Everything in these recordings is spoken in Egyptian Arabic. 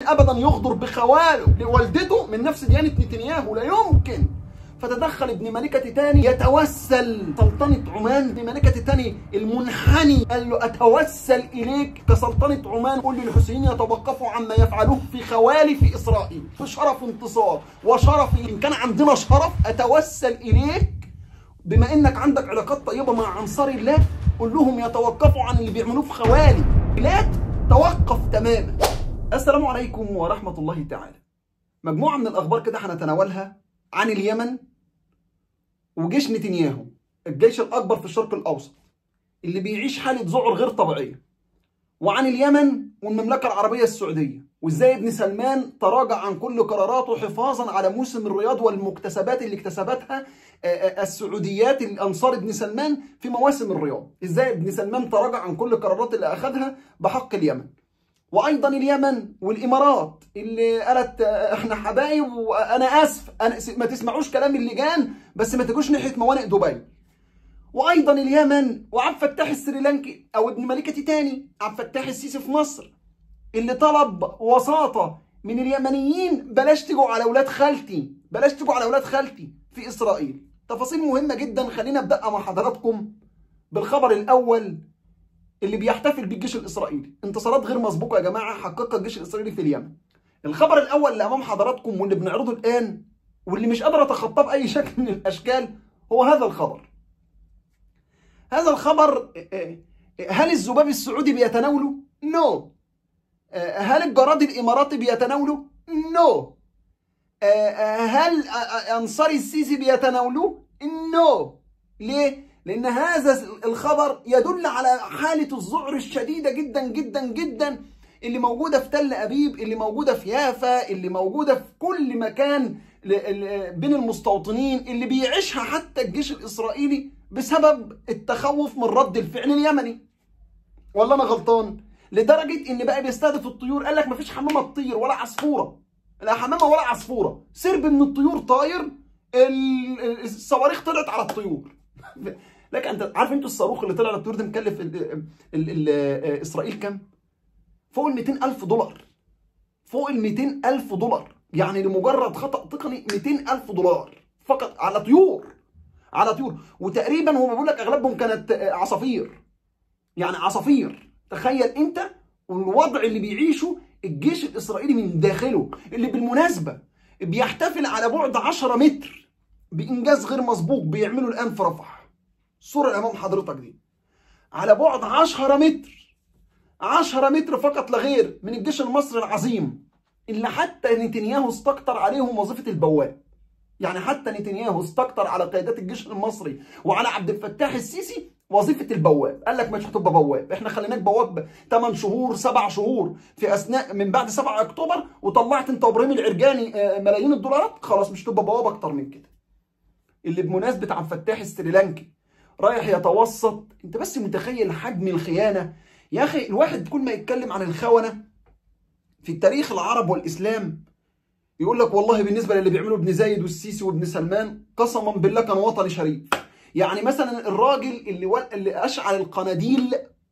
ابدا يغدر بخواله لوالدته من نفس ديانه نتنياهو لا يمكن فتدخل ابن ملكة تاني يتوسل سلطنة عمان ابن ملكة تاني المنحني قال له أتوسل إليك كسلطنة عمان قل للحسينيين يتوقفوا عما يفعلوه في خوالي في إسرائيل في شرف انتصار وشرف إن كان عندنا شرف أتوسل إليك بما إنك عندك علاقات طيبة مع أنصار الله قل لهم يتوقفوا عن اللي بيعملوه في خوالي لا توقف تماما السلام عليكم ورحمة الله تعالى مجموعة من الأخبار كده هنتناولها عن اليمن وجيش نتنياهو الجيش الأكبر في الشرق الأوسط اللي بيعيش حالة ذعر غير طبيعية وعن اليمن والمملكة العربية السعودية وازاي ابن سلمان تراجع عن كل قراراته حفاظا على موسم الرياض والمكتسبات اللي اكتسبتها السعوديات الانصار ابن سلمان في مواسم الرياض ازاي ابن سلمان تراجع عن كل القرارات اللي اخذها بحق اليمن وايضا اليمن والامارات اللي قالت احنا حبايب وانا اسف أنا ما تسمعوش كلام اللجان بس ما تجوش ناحيه موانئ دبي وايضا اليمن وعبد الفتاح السريلانكي او ابن ملكه تاني عبد الفتاح السيسي في مصر اللي طلب وساطه من اليمنيين بلاش تجوا على اولاد خالتي بلاش تجوا على اولاد خالتي في اسرائيل تفاصيل مهمه جدا خلينا ابدا مع حضراتكم بالخبر الاول اللي بيحتفل بيه الجيش الاسرائيلي انتصارات غير مسبوقه يا جماعه حققها الجيش الاسرائيلي في اليمن الخبر الاول اللي امام حضراتكم واللي بنعرضه الان واللي مش قادر اتخطاه باي شكل من الاشكال هو هذا الخبر هذا الخبر هل الذباب السعودي بيتناوله نو no. هل الجراد الاماراتي بيتناوله نو no. هل انصار السيسي بيتناولوه نو no. ليه لان هذا الخبر يدل على حاله الذعر الشديده جدا جدا جدا اللي موجوده في تل ابيب اللي موجوده في يافا اللي موجوده في كل مكان بين المستوطنين اللي بيعيشها حتى الجيش الاسرائيلي بسبب التخوف من رد الفعل اليمني ولا انا غلطان لدرجه ان بقى بيستهدف الطيور قال لك مفيش حمامه تطير ولا عصفوره لا حمامه ولا عصفوره سرب من الطيور طاير الصواريخ طلعت على الطيور لك انت عارف انتوا الصاروخ اللي طلع على الطيور ده مكلف ال ال ال اسرائيل كام؟ فوق ال 200000 دولار فوق ال 200000 دولار يعني لمجرد خطا تقني 200000 دولار فقط على طيور على طيور وتقريبا هو بيقول لك اغلبهم كانت عصافير يعني عصافير تخيل انت والوضع اللي بيعيشه الجيش الاسرائيلي من داخله اللي بالمناسبه بيحتفل على بعد 10 متر بانجاز غير مسبوق بيعمله الان في رفح الصوره اللي امام حضرتك دي على بعد 10 متر 10 متر فقط لا غير من الجيش المصري العظيم اللي حتى نتنياهو استكتر عليهم وظيفه البواب يعني حتى نتنياهو استكتر على قيادات الجيش المصري وعلى عبد الفتاح السيسي وظيفه البواب قال لك مش هتبقى بواب احنا خليناك بواب 8 شهور 7 شهور في اثناء من بعد 7 اكتوبر وطلعت انت وابراهيم العرجاني ملايين الدولارات خلاص مش هتبقى بواب اكتر من كده اللي بمناسبه عبد الفتاح السريلانكي رايح يتوسط انت بس متخيل حجم الخيانه يا اخي الواحد كل ما يتكلم عن الخونه في التاريخ العرب والاسلام يقول لك والله بالنسبه للي بيعمله ابن زايد والسيسي وابن سلمان قسما بالله كان وطني شريف يعني مثلا الراجل اللي و... اللي اشعل القناديل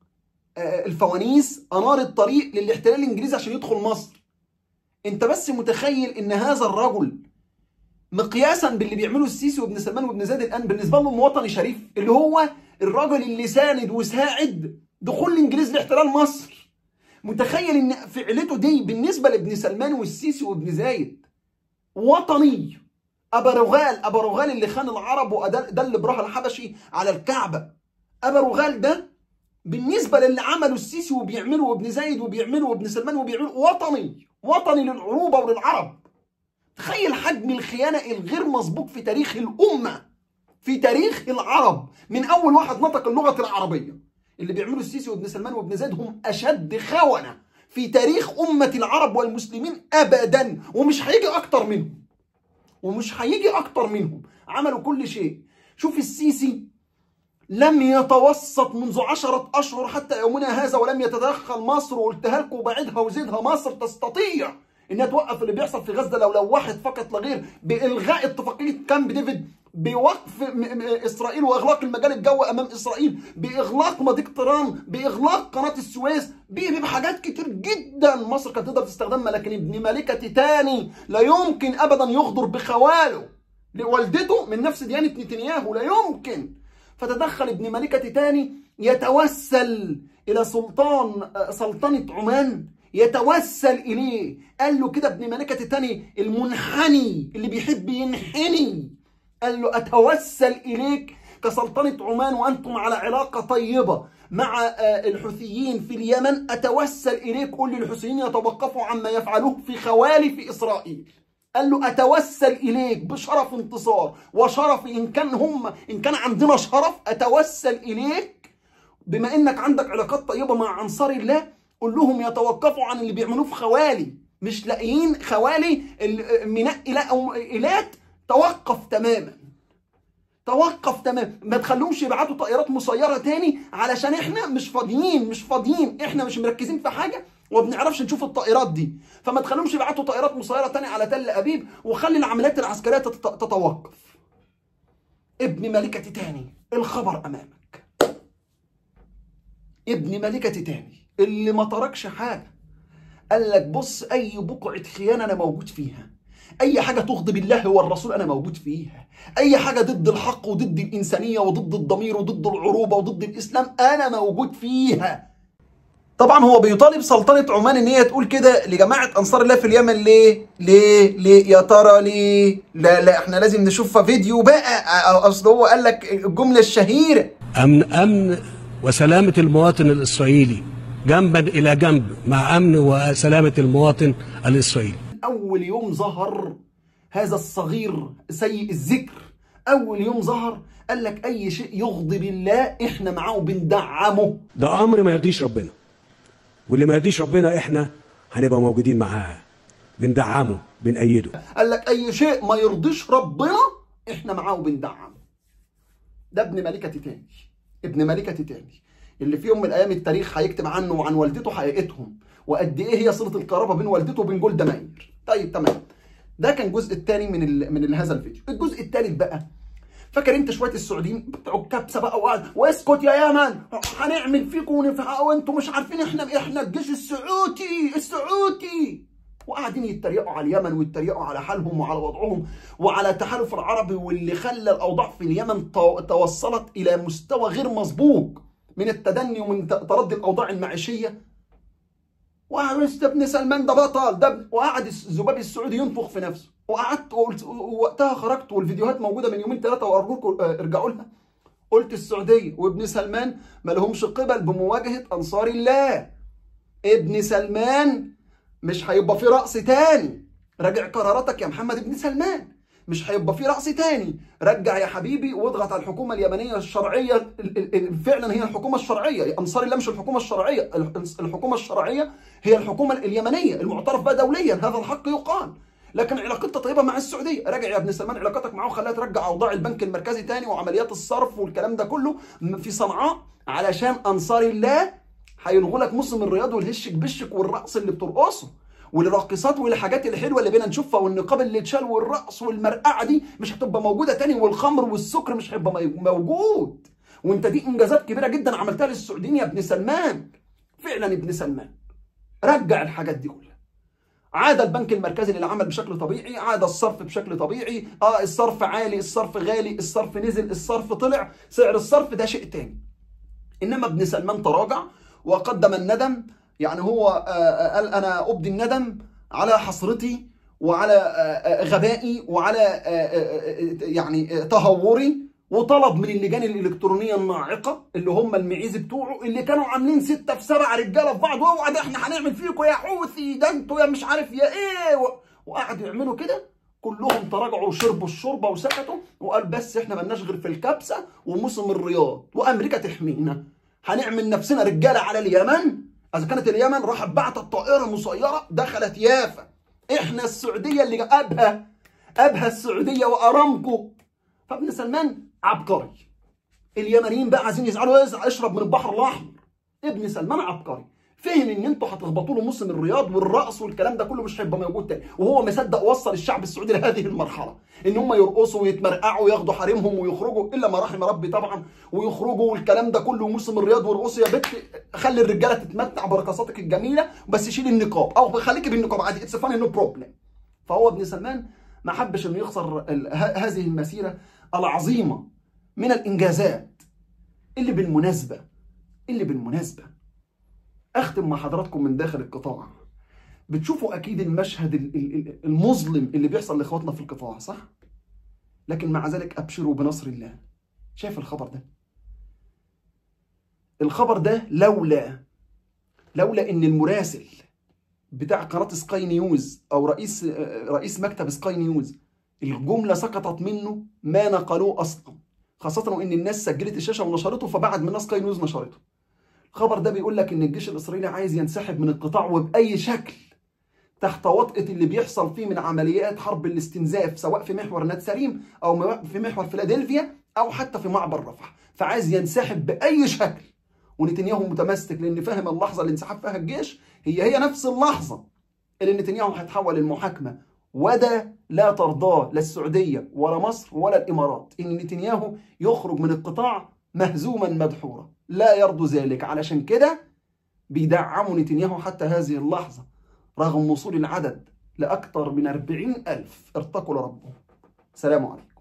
الفوانيس انار الطريق للاحتلال الانجليزي عشان يدخل مصر انت بس متخيل ان هذا الرجل مقياسا باللي بيعمله السيسي وابن سلمان وابن زايد الان بالنسبه لهم وطني شريف اللي هو الراجل اللي ساند وساعد دخول الانجليز لاحتلال مصر متخيل ان فعلته دي بالنسبه لابن سلمان والسيسي وابن زايد وطني ابا رغال ابا رغال اللي خان العرب ودل براه الحبشي على الكعبه ابا رغال ده بالنسبه للي عمله السيسي وبيعمله وابن زايد وبيعمله وابن سلمان وبيعمله وطني وطني للعروبه وللعرب تخيل حجم الخيانة الغير مسبوق في تاريخ الأمة في تاريخ العرب من أول واحد نطق اللغة العربية اللي بيعملوا السيسي وابن سلمان وابن زيد هم أشد خونة في تاريخ أمة العرب والمسلمين أبدا ومش هيجي أكتر منهم ومش هيجي أكتر منهم عملوا كل شيء شوف السيسي لم يتوسط منذ عشرة أشهر حتى يومنا هذا ولم يتدخل مصر وقلتها لكم وبعدها وزيدها مصر تستطيع انها توقف اللي بيحصل في غزه لو لو واحد فقط لا غير بالغاء اتفاقيه كامب ديفيد بوقف م- م- اسرائيل واغلاق المجال الجوي امام اسرائيل باغلاق مضيق طيران باغلاق قناه السويس ب- بحاجات كتير جدا مصر كانت تقدر تستخدمها لكن ابن ملكه تاني لا يمكن ابدا يغدر بخواله لوالدته من نفس ديانه نتنياهو لا يمكن فتدخل ابن ملكه تاني يتوسل الى سلطان آه، سلطنه عمان يتوسل اليه قال له كده ابن ملكه تاني المنحني اللي بيحب ينحني قال له اتوسل اليك كسلطنه عمان وانتم على علاقه طيبه مع آه، الحوثيين في اليمن اتوسل اليك قل للحوثيين يتوقفوا عما يفعلوه في خوالي في اسرائيل قال له اتوسل اليك بشرف انتصار وشرف ان كان هم ان كان عندنا شرف اتوسل اليك بما انك عندك علاقات طيبه مع انصار الله قول لهم يتوقفوا عن اللي بيعملوه في خوالي مش لاقيين خوالي ال- ميناء إلا- او ايلات توقف تماما توقف تماما ما تخلوهمش يبعتوا طائرات مسيره تاني علشان احنا مش فاضيين مش فاضيين احنا مش مركزين في حاجه وما بنعرفش نشوف الطائرات دي فما تخلوهمش يبعتوا طائرات مسيره تاني على تل ابيب وخلي العمليات العسكريه تت- تتوقف ابن ملكة تاني الخبر امامك ابن ملكة تاني اللي ما تركش حاجه قال لك بص اي بقعه خيانه انا موجود فيها اي حاجه تغضب الله والرسول انا موجود فيها اي حاجه ضد الحق وضد الانسانيه وضد الضمير وضد العروبه وضد الاسلام انا موجود فيها طبعا هو بيطالب سلطنه عمان ان هي تقول كده لجماعه انصار الله في اليمن ليه ليه ليه يا ترى ليه لا لا احنا لازم نشوف فيديو بقى اصل هو قال لك الجمله الشهيره أمن أمن وسلامة المواطن الإسرائيلي جنبا إلى جنب مع أمن وسلامة المواطن الإسرائيلي اول يوم ظهر هذا الصغير سيء الذكر اول يوم ظهر قال لك اي شيء يغضب الله احنا معاه بندعمه ده أمر ما يرضيش ربنا واللي ما يرضيش ربنا إحنا هنبقى موجودين معاه بندعمه بنأيده قال لك اي شيء ما يرضيش ربنا احنا معاه وبندعمه ده ابن ملكة تاني ابن ملكة تاني اللي في يوم من الايام التاريخ هيكتب عنه وعن والدته حقيقتهم وقد ايه هي صله القرابه بين والدته وبين جولدا ماير طيب تمام ده كان الجزء الثاني من ال... من ال- هذا الفيديو الجزء الثالث بقى فاكر انت شويه السعوديين بتوع الكبسه بقى وقعد واسكت يا يمن هنعمل فيكم ونفع وانتم مش عارفين احنا احنا الجيش السعودي السعودي وقاعدين يتريقوا على اليمن ويتريقوا على حالهم وعلى وضعهم وعلى التحالف العربي واللي خلى الاوضاع في اليمن تو- توصلت الى مستوى غير مسبوق من التدني ومن ت- تردي الاوضاع المعيشيه وقعد ابن سلمان ده بطل ده ابن- وقعد الذباب السعودي ينفخ في نفسه وقعدت وقلت وقتها خرجت والفيديوهات موجوده من يومين ثلاثه وارجوكم آه، ارجعوا لها قلت السعوديه وابن سلمان ما لهمش قبل بمواجهه انصار الله ابن سلمان مش هيبقى في رأس تاني راجع قراراتك يا محمد ابن سلمان مش هيبقى في رأس تاني رجع يا حبيبي واضغط على الحكومة اليمنية الشرعية ال- ال- ال- فعلا هي الحكومة الشرعية أنصار الله مش الحكومة الشرعية ال- الحكومة الشرعية هي الحكومة اليمنية المعترف بها دوليا هذا الحق يقال لكن علاقتها طيبه مع السعوديه راجع يا ابن سلمان علاقتك معاه وخليها ترجع اوضاع البنك المركزي تاني وعمليات الصرف والكلام ده كله في صنعاء علشان انصار الله هيلغوا لك موسم الرياض والهشك بشك والرقص اللي بترقصه والراقصات والحاجات الحلوه اللي بينا نشوفها والنقاب اللي اتشال والرقص والمرقعه دي مش هتبقى موجوده تاني والخمر والسكر مش هيبقى مي- موجود وانت دي انجازات كبيره جدا عملتها للسعوديين يا ابن سلمان فعلا ابن سلمان رجع الحاجات دي كلها عاد البنك المركزي للعمل بشكل طبيعي عاد الصرف بشكل طبيعي اه الصرف عالي الصرف غالي الصرف نزل الصرف طلع سعر الصرف ده شيء تاني انما ابن سلمان تراجع وقدم الندم يعني هو آه، آه، قال انا ابدي الندم على حسرتي وعلى آه، آه، غبائي وعلى آه، آه، آه، يعني آه، تهوري وطلب من اللجان الالكترونيه الناعقه اللي هم المعيز بتوعه اللي كانوا عاملين ستة في سبعة رجاله في بعض اوعى ده احنا هنعمل فيكم يا حوثي ده انتوا يا مش عارف يا ايه و- وقعدوا يعملوا كده كلهم تراجعوا وشربوا الشوربه وسكتوا وقال بس احنا مالناش غير في الكبسه وموسم الرياض وامريكا تحمينا هنعمل نفسنا رجاله على اليمن اذا كانت اليمن راحت بعتت طائره مسيره دخلت يافا احنا السعوديه اللي ابها ابها السعوديه وارامكو فابن سلمان عبقري اليمنيين بقى عايزين يزعلوا يزع- اشرب من البحر الاحمر ابن سلمان عبقري فهم ان انتوا هتخبطوا له موسم الرياض والرقص والكلام ده كله مش هيبقى موجود تاني وهو مصدق وصل الشعب السعودي لهذه المرحله ان هم يرقصوا ويتمرقعوا وياخدوا حريمهم ويخرجوا الا ما رحم ربي طبعا ويخرجوا والكلام ده كله موسم الرياض ويرقصوا يا بنت خلي الرجاله تتمتع برقصاتك الجميله بس شيل النقاب او خليكي بالنقاب عادي اتس فاني نو بروبلم فهو ابن سلمان ما حبش انه يخسر ال- ه- هذه المسيره العظيمه من الانجازات اللي بالمناسبه اللي بالمناسبه اختم مع حضراتكم من داخل القطاع بتشوفوا اكيد المشهد ال- ال- ال- المظلم اللي بيحصل لاخواتنا في القطاع صح لكن مع ذلك ابشروا بنصر الله شايف الخبر ده الخبر ده لولا لولا ان المراسل بتاع قناه سكاي نيوز او رئيس رئيس مكتب سكاي نيوز الجمله سقطت منه ما نقلوه اصلا خاصه وان الناس سجلت الشاشه ونشرته فبعد من سكاي نيوز نشرته الخبر ده بيقول لك ان الجيش الاسرائيلي عايز ينسحب من القطاع وباي شكل تحت وطأة اللي بيحصل فيه من عمليات حرب الاستنزاف سواء في محور ناتساريم او في محور فيلادلفيا او حتى في معبر رفح فعايز ينسحب باي شكل ونتنياهو متمسك لان فاهم اللحظه اللي انسحب فيها الجيش هي هي نفس اللحظه اللي نتنياهو هيتحول المحاكمه وده لا ترضاه لا السعوديه ولا مصر ولا الامارات ان نتنياهو يخرج من القطاع مهزوما مدحورا لا يرضوا ذلك علشان كده بيدعموا نتنياهو حتى هذه اللحظه رغم وصول العدد لأكثر من أربعين ألف ارتقوا لربهم سلام عليكم